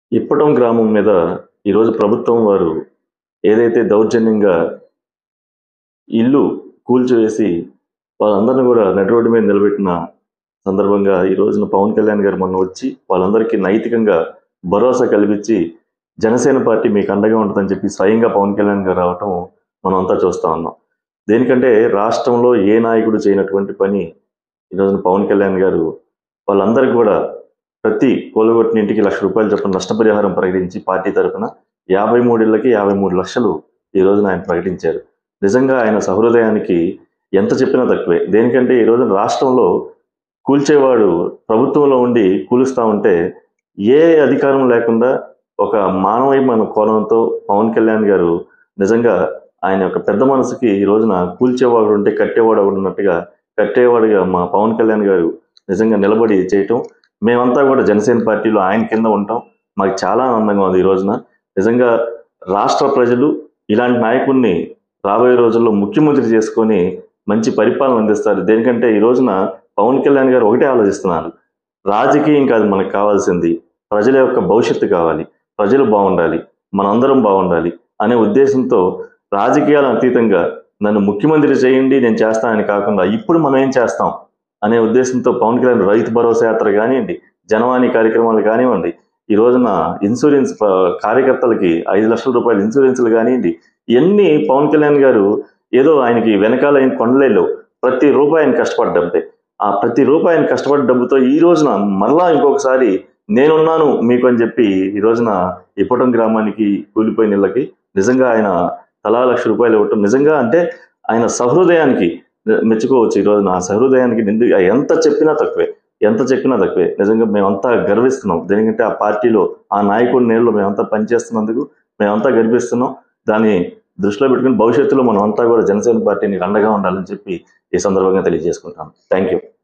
ఇప్పటం గ్రామం మీద ఈరోజు ప్రభుత్వం వారు ఏదైతే దౌర్జన్యంగా ఇల్లు కూల్చివేసి వాళ్ళందరినీ కూడా నడి రోడ్డు మీద నిలబెట్టిన సందర్భంగా ఈ రోజున పవన్ కళ్యాణ్ గారు మొన్న వచ్చి వాళ్ళందరికీ నైతికంగా భరోసా కల్పించి జనసేన పార్టీ మీకు అండగా ఉంటుందని చెప్పి స్వయంగా పవన్ కళ్యాణ్ గారు రావటం మనం అంతా చూస్తా ఉన్నాం దేనికంటే రాష్ట్రంలో ఏ నాయకుడు చేయనటువంటి పని ఈ రోజున పవన్ కళ్యాణ్ గారు వాళ్ళందరికీ కూడా ప్రతి కూలగొట్టిన ఇంటికి లక్ష రూపాయలు చొప్పున నష్టపరిహారం ప్రకటించి పార్టీ తరఫున యాభై మూడేళ్లకి యాభై మూడు లక్షలు ఈ రోజున ఆయన ప్రకటించారు నిజంగా ఆయన సహృదయానికి ఎంత చెప్పినా తక్కువే దేనికంటే ఈ రోజున రాష్ట్రంలో కూల్చేవాడు ప్రభుత్వంలో ఉండి కూలుస్తా ఉంటే ఏ అధికారం లేకుండా ఒక మానవీయమైన కోణంతో పవన్ కళ్యాణ్ గారు నిజంగా ఆయన యొక్క పెద్ద మనసుకి ఈ రోజున కూల్చేవాడు ఉంటే కట్టేవాడు ఒకడు ఉన్నట్టుగా కట్టేవాడుగా మా పవన్ కళ్యాణ్ గారు నిజంగా నిలబడి చేయటం మేమంతా కూడా జనసేన పార్టీలో ఆయన కింద ఉంటాం మాకు చాలా ఆనందంగా ఉంది ఈ రోజున నిజంగా రాష్ట్ర ప్రజలు ఇలాంటి నాయకుడిని రాబోయే రోజుల్లో ముఖ్యమంత్రి చేసుకొని మంచి పరిపాలన అందిస్తారు దేనికంటే ఈ రోజున పవన్ కళ్యాణ్ గారు ఒకటే ఆలోచిస్తున్నారు రాజకీయం కాదు మనకు కావాల్సింది ప్రజల యొక్క భవిష్యత్తు కావాలి ప్రజలు బాగుండాలి మనందరం బాగుండాలి అనే ఉద్దేశంతో రాజకీయాల అతీతంగా నన్ను ముఖ్యమంత్రి చేయండి నేను చేస్తానని కాకుండా ఇప్పుడు మనం ఏం చేస్తాం అనే ఉద్దేశంతో పవన్ కళ్యాణ్ రైతు భరోసా యాత్ర కానివ్వండి జనవాణి కార్యక్రమాలు కానివ్వండి ఈ రోజున ఇన్సూరెన్స్ ప- కార్యకర్తలకి ఐదు లక్షల రూపాయల ఇన్సూరెన్స్లు కానివ్వండి ఇవన్నీ పవన్ కళ్యాణ్ గారు ఏదో ఆయనకి వెనకాల ఆయన కొండలేలో ప్రతి రూపాయి ఆయన కష్టపడ్డంటే ఆ ప్రతి రూపాయి ఆయన కష్టపడ్డ డబ్బుతో ఈ రోజున మరలా ఇంకొకసారి నేనున్నాను మీకు అని చెప్పి ఈ రోజున ఇప్పటం గ్రామానికి కూలిపోయిన ఇళ్ళకి నిజంగా ఆయన తలా లక్ష రూపాయలు ఇవ్వటం నిజంగా అంటే ఆయన సహృదయానికి మెచ్చుకోవచ్చు ఈ రోజున ఆ సహృదయానికి నిండు ఎంత చెప్పినా తక్కువే ఎంత చెప్పినా తక్కువే నిజంగా మేమంతా గర్విస్తున్నాం దేనికంటే ఆ పార్టీలో ఆ నాయకుడి నేరులో మేమంతా పనిచేస్తున్నందుకు మేమంతా గర్విస్తున్నాం దాన్ని దృష్టిలో పెట్టుకుని భవిష్యత్తులో మనం అంతా కూడా జనసేన పార్టీని అండగా ఉండాలని చెప్పి ఈ సందర్భంగా తెలియజేసుకుంటాం థ్యాంక్ యూ